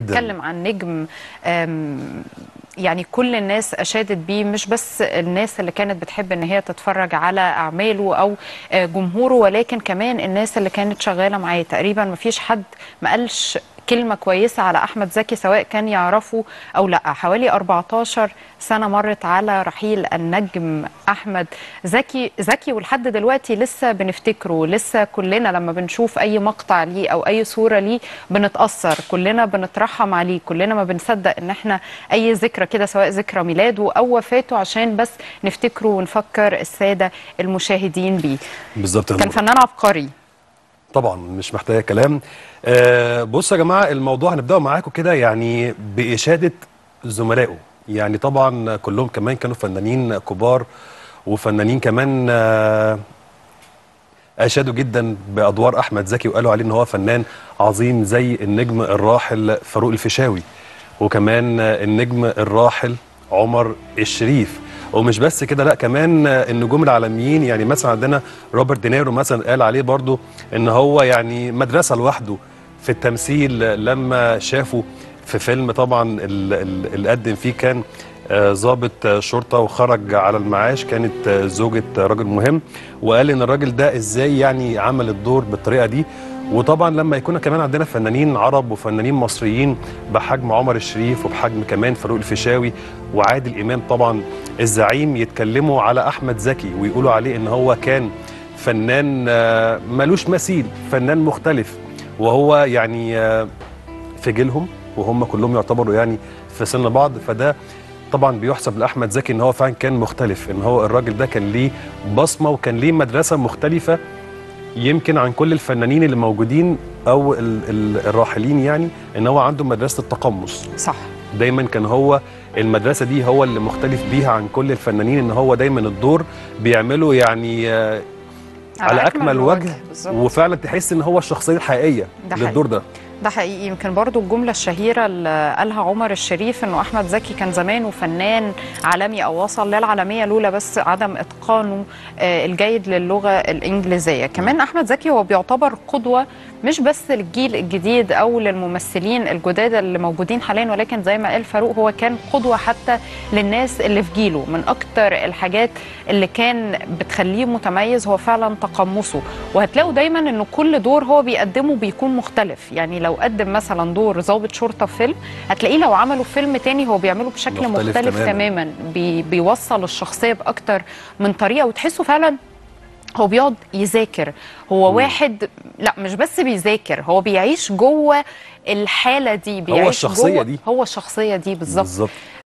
بتتكلم عن نجم آم، يعني كل الناس اشادت بيه مش بس الناس اللي كانت بتحب ان هي تتفرج على اعماله او آه، جمهوره ولكن كمان الناس اللي كانت شغاله معاه تقريبا ما فيش حد ما قالش كلمة كويسة على أحمد زكي سواء كان يعرفه أو لا حوالي 14 سنة مرت على رحيل النجم أحمد زكي زكي ولحد دلوقتي لسه بنفتكره لسه كلنا لما بنشوف أي مقطع ليه أو أي صورة ليه بنتأثر كلنا بنترحم عليه كلنا ما بنصدق إن إحنا أي ذكرى كده سواء ذكرى ميلاده أو وفاته عشان بس نفتكره ونفكر السادة المشاهدين بيه بالظبط يا كان نور. فنان عبقري طبعا مش محتاجه كلام آه بصوا يا جماعه الموضوع هنبداه معاكم كده يعني باشاده زملائه يعني طبعا كلهم كمان كانوا فنانين كبار وفنانين كمان آه اشادوا جدا بادوار احمد زكي وقالوا عليه ان هو فنان عظيم زي النجم الراحل فاروق الفيشاوي وكمان آه، النجم الراحل عمر الشريف ومش بس كده لا كمان آه، النجوم العالميين يعني مثلا عندنا روبرت دينيرو مثلا قال عليه برضو ان هو يعني مدرسه لوحده في التمثيل آه، لما شافه في فيلم طبعا ال- ال- اللي قدم فيه كان آه، ضابط آه، شرطه وخرج على المعاش كانت آه، زوجة آه، راجل مهم وقال ان الراجل ده ازاي يعني عمل الدور بالطريقه دي وطبعا لما يكون كمان عندنا فنانين عرب وفنانين مصريين بحجم عمر الشريف وبحجم كمان فاروق الفيشاوي وعادل امام طبعا الزعيم يتكلموا على احمد زكي ويقولوا عليه ان هو كان فنان آه، ملوش مثيل فنان مختلف وهو يعني آه، في جيلهم وهم كلهم يعتبروا يعني في سن بعض فده طبعا بيحسب لاحمد زكي ان هو فعلا كان مختلف ان هو الراجل ده كان ليه بصمه وكان ليه مدرسه مختلفه يمكن عن كل الفنانين اللي موجودين او ال ال الراحلين يعني ان هو عنده مدرسه التقمص صح دايما كان هو المدرسه دي هو اللي مختلف بيها عن كل الفنانين ان هو دايما الدور بيعمله يعني آه، على اكمل وجه بالظبط. وفعلا تحس ان هو الشخصيه الحقيقيه ده للدور ده ده حقيقي يمكن برضو الجملة الشهيرة اللي قالها عمر الشريف انه احمد زكي كان زمان وفنان عالمي او وصل للعالمية لولا بس عدم اتقانه آه، الجيد للغة الانجليزية كمان احمد زكي هو بيعتبر قدوة مش بس للجيل الجديد او للممثلين الجداد اللي موجودين حاليا ولكن زي ما قال فاروق هو كان قدوة حتى للناس اللي في جيله من اكتر الحاجات اللي كان بتخليه متميز هو فعلا تقمصه وهتلاقوا دايما انه كل دور هو بيقدمه بيكون مختلف يعني لو قدم مثلا دور ضابط شرطه في فيلم هتلاقيه لو عمله في فيلم تاني هو بيعمله بشكل مختلف مختلف, تماماً. تماما, بي بيوصل الشخصيه باكتر من طريقه وتحسه فعلا هو بيقعد يذاكر هو مم. واحد لا مش بس بيذاكر هو بيعيش جوه الحاله دي بيعيش الشخصية جوه دي. هو الشخصيه دي بالظبط بالظبط